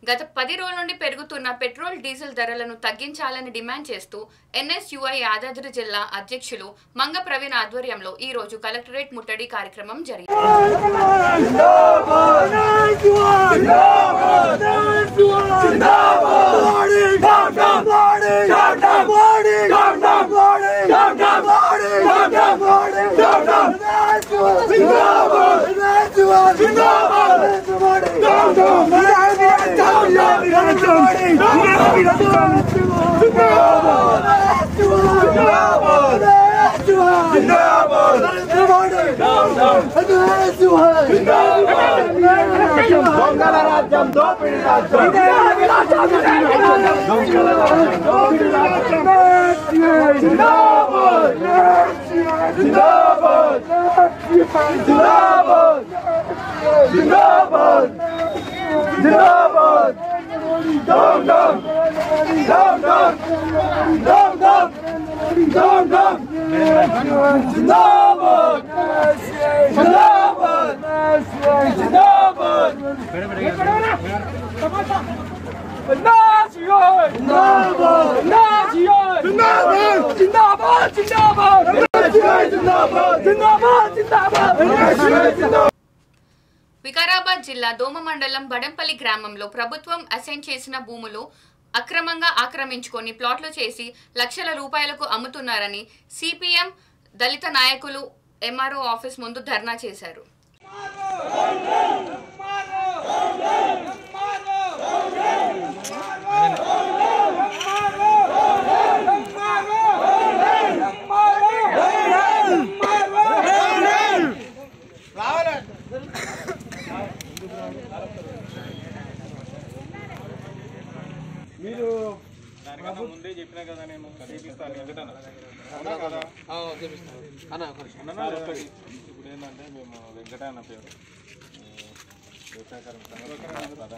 గత పది రోజుల నుండి పెరుగుతున్న పెట్రోల్ డీజిల్ ధరలను తగ్గించాలని డిమాండ్ చేస్తూ ఎన్ఎస్యుఐ యాదాద్రి జిల్లా అధ్యక్షులు మంగ ప్రవీణ్ ఆధ్వర్యంలో ఈ రోజు కలెక్టరేట్ ముట్టడి కార్యక్రమం జరిగింది దొంగల రాజ్యం దోపిడి రాజ్యం జిందాబాద్ జిందాబాద్ జిందాబాద్ down down down down down down down down జిందాబాద్ జిందాబాద్ జిందాబాద్ జిందాబాద్ జిందాబాద్ జిందాబాద్ జిందాబాద్ జిందాబాద్ వికారాబాద్ జిల్లా దోమ మండలం బడంపల్లి గ్రామంలో ప్రభుత్వం అసైన్ చేసిన భూములు అక్రమంగా ఆక్రమించుకొని ప్లాట్లు చేసి లక్షల రూపాయలకు అమ్ముతున్నారని సిపిఎం దళిత నాయకులు ఎంఆర్ఓ ఆఫీస్ ముందు ధర్నా చేశారు మీరు దానికన్నా ముందే చెప్పినా కదా నేను చేపిస్తాను వెంకటన్న అవునా కదా అన్న ఒక్కటి ఇప్పుడు ఏంటంటే మేము వెంకట అన్న పేరు వ్యవసాయకరం సంఘం ప్రధాన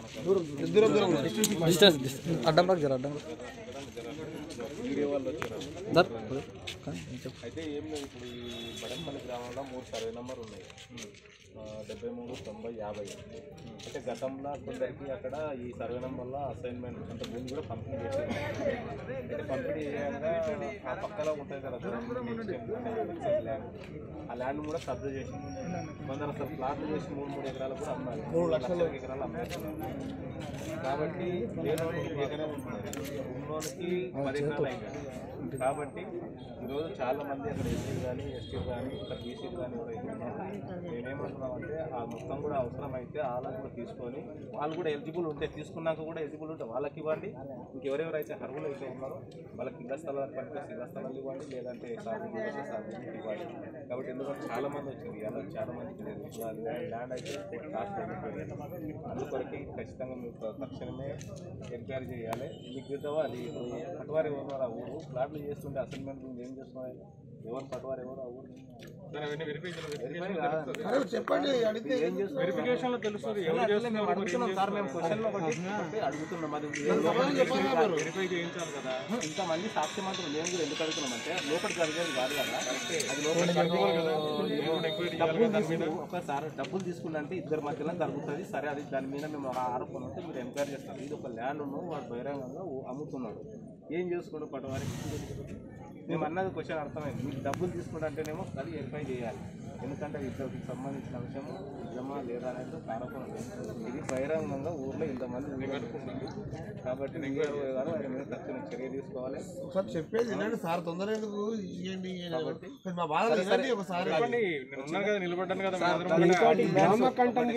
అడ్డం రాకు జర అడ్డం రాకు. వీడియో వాళ్ళు వచ్చారు దర్. అయితే ఏం లేదు ఇప్పుడు ఈ బడంపల్లి గ్రామంలో మూడు సర్వే నెంబర్ ఉన్నాయి ఆ, డెబ్బై మూడు తొంభై యాభై అంటే గతంలో కొందరికి అక్కడ ఈ సర్వే నెంబర్లో అసైన్మెంట్ అంటే భూమి కూడా పంపిణీ చేసేది అయితే పంపిణీ చేయగా ఆ పక్కలో ఉంటుంది కదా దూరం నెక్స్ట్ అంటే ఎక్సైజ్ ల్యాండ్ ఆ ల్యాండ్ కూడా కబ్జా చేసింది కొందరు అసలు ప్లాట్లు చేసి మూడు మూడు ఎకరాలు కూడా అమ్మారు మూడు లక్షల ఎకరాలు అమ్మారు కాబట్టి లేనోనికి ఎకరం ఉంటుంది ఉన్నోనికి పది ఎకరాలు అయింది కాబట్టి ఈరోజు చాలా మంది అక్కడ ఎస్సీలు కానీ ఎస్టీలు కానీ ఇక్కడ బీసీలు కానీ ఎవరైతే ఉన్నారో మేమేమంటున్నామంటే ఆ మొత్తం కూడా అవసరం అయితే వాళ్ళని కూడా తీసుకొని వాళ్ళు కూడా ఎలిజిబుల్ ఉంటే తీసుకున్నాక కూడా ఎలిజిబుల్ ఉంటే వాళ్ళకి ఇవ్వండి ఇంకెవరెవరైతే అర్హులు అయితే ఉన్నారో వాళ్ళకి ఇళ్ల స్థలాలు పడితే ఇళ్ల స్థలాలు ఇవ్వండి లేదంటే సాగు చేస్తే సాగు ఇవ్వండి కాబట్టి ఎందుకంటే చాలా మంది వచ్చింది అలా చాలా మందికి లేదు వాళ్ళ ల్యాండ్ అయితే కాస్ట్ అయిపోయింది అందుకొరకే ఖచ్చితంగా మీకు తక్షణమే ఎంక్వైరీ చేయాలి మీకు చూద్దామా అది ఇప్పుడు పట్టువారి ఎవరు ఆ ఊరు ప్లాట్లు చేస్తుంటే అసైన్మెంట్ ఏం చేస్తున్నారు ఎవరు పట్టువారు ఎవరు ఆ ఊరు Verify కాదు. చెప్పండి అడిగితే ఏం చేస్తున్నారు? వెరిఫికేషన్ లో తెలుస్తుంది ఎవరు అట్లనే చేస్తున్నారు మేము అడుగుతున్నాం సార్ మేము క్వశ్చన్ ఒకటి అడుగుతున్నాం అది వెరిఫై చేయించాలి కదా ఇంతమంది సాక్షి మాత్రం మేము కూడా ఎందుకు అడుగుతున్నామంటే లోపలికి అడిగేది కాదు కదా అది లోపలికి డబ్బులు తీసుకుని ఒకసారి డబ్బులు తీసుకున్నంటే ఇద్దరి మధ్యలో జరుగుతుంది సరే అది దాని మీద మేము ఒక ఆరోపణ ఉంటే మీరు ఎంక్వైరీ చేస్తారు ఇది ఒక ల్యాండ్ వాడు బహిరంగంగా అమ్ముతున్నాడు ఏం చేసుకుంటూ పట్టువారికి మేము అన్నది క్వశ్చన్ అర్థమైంది మీకు డబ్బులు తీసుకుంటే అది వెరిఫై చేయాలి ఎందుకంటే ఇద్దరికి సంబంధించిన విషయం నిజమా లేదా అనేది ఒక ఆరోపణ ఉంది. ఇది బహిరంగంగా ఊర్లో ఇంతమంది నిలబెట్టుకుంటుంది కాబట్టి నింగే గారు ఆయన మీద తక్షణ చర్య తీసుకోవాలి ఒకసారి చెప్పేది వినండి సార్ తొందర ఎందుకు ఇవ్వండి ఇవ్వండి. మా బాధ వినండి ఒకసారి చెప్పండి నేను ఉన్నాను కదా నిలబడ్డాను కదా మీ అందరం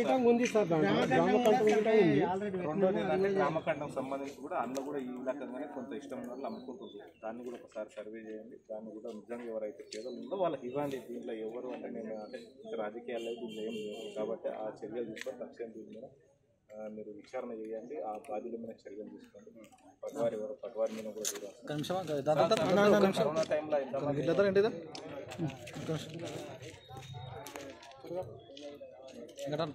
రెండోది ఏంటంటే గ్రామఖండం సంబంధించి కూడా అందులో కూడా ఈ రకంగానే కొంత ఇష్టం ఉన్న వాళ్ళు అమ్ముకుంటుంది దాన్ని కూడా ఒకసారి సర్వే చేయండి దాన్ని కూడా నిజంగా ఎవరైతే పేదలు ఉందో వాళ్ళకి ఇవ్వండి దీంట్లో ఎవరు అంటే నేను అంటే రాజకీయాల్లో దీంట్లో ఏం లేవు కాబట్టి ఆ చర్యలు తీసుకొని తక్షణం దీని మీద ఆ, మీరు విచారణ చేయండి ఆ బాధ్యుల మీద చర్యలు తీసుకోండి పటవారి ఎవరు పటవారి మీద కూడా చూడాలి ఒక్క నిమిషం ఆగు. దాని తర్వాత కరోనా టైంలో ఎంతమంది ఇట్లా ఏంటిదా ఒక్క నిమిషం. వెంకటన్న.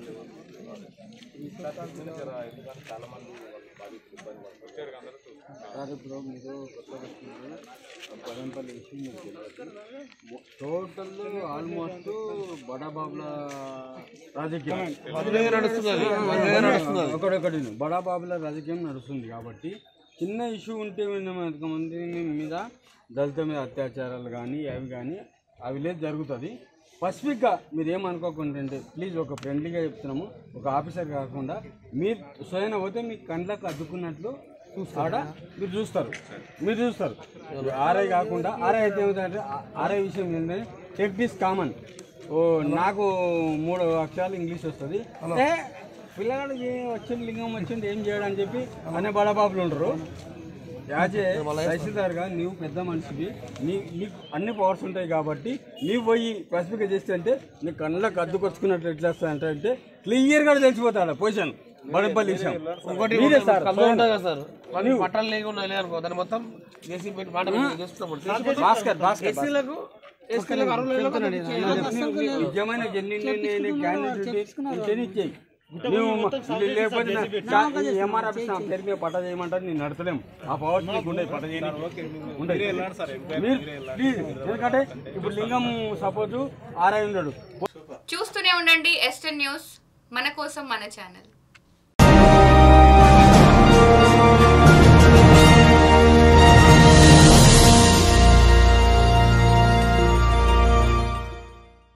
ఎందుకంటే చాలా మంది వాళ్ళు బాధితులు ఇబ్బంది పడుతుంటారు సార్ ఇప్పుడు మీరు కొత్త వస్తున్నారు పదంపల్లి విషయం మీకు తెలియదు టోటల్ ఆల్మోస్ట్ బడాబాబుల రాజకీయం ఒకడొకటి బడాబాబుల రాజకీయం నడుస్తుంది కాబట్టి చిన్న ఇష్యూ ఉంటే మంది మీద దళిత మీద అత్యాచారాలు కానీ అవి కానీ అవి లేదు జరుగుతుంది స్పెసిఫిక్గా మీరు ఏమనుకోకుండా ప్లీజ్ ఒక ఫ్రెండ్లీగా చెప్తున్నాము ఒక ఆఫీసర్ కాకుండా మీరు స్వయం పోతే మీ కండ్లకు అద్దుకున్నట్లు ఆడ మీరు చూస్తారు మీరు చూస్తారు ఆర్ఐ కాకుండా ఆర్ఐ అయితే ఏమిటంటే ఆర్ఐ విషయం ఏంటంటే టెక్ దిస్ కామన్ ఓ నాకు మూడు అక్షరాలు ఇంగ్లీష్ వస్తుంది ఏ పిల్లగాడు ఏ వచ్చింది లింగం వచ్చింది ఏం చేయడం అని చెప్పి అనే బడబాబులు ఉండరు యాజే తహసీల్దార్గా నీవు పెద్ద మనిషివి నీ నీకు అన్ని పవర్స్ ఉంటాయి కాబట్టి నీవు పోయి స్పెసిఫిక్గా చేస్తే అంటే నీ కళ్ళకు అద్దుకొచ్చుకున్నట్టు ఎట్లా వస్తాయంటే అంటే క్లియర్గా తెలిసిపోతాడు పొజిషన్ బడపల్లి విషయం ఒకటి మీరే సార్ కళ్ళు ఉంటుంది కదా సార్ పని పట్టాలు లేకుండా లేదనుకో దాన్ని మొత్తం జేసీ పెట్టి మాట చేసుకున్నప్పుడు భాస్కర్ భాస్కర్ ఎస్సీలకు ఎస్టీలకు అరవై నిజమైన జెన్యున్ క్యాండిడేట్ ఇచ్చేయి నువ్వు మ- లేకపోతే నా- చా- ఈ ఎంఆర్ ఆఫీస్ నా పేరు మీద పట్ట చేయమంటారు నేను నడతలేం ఆ పవర్ నీకు ఉండే పట్ట చేయడానికి ఉండదు. మీరు ప్లీజ్ ఎందుకంటే ఇప్పుడు లింగం సపోజ్ ఆర్ఐ ఉన్నాడు చూస్తూనే ఉండండి ఎస్టర్న్ న్యూస్ మన కోసం మన ఛానల్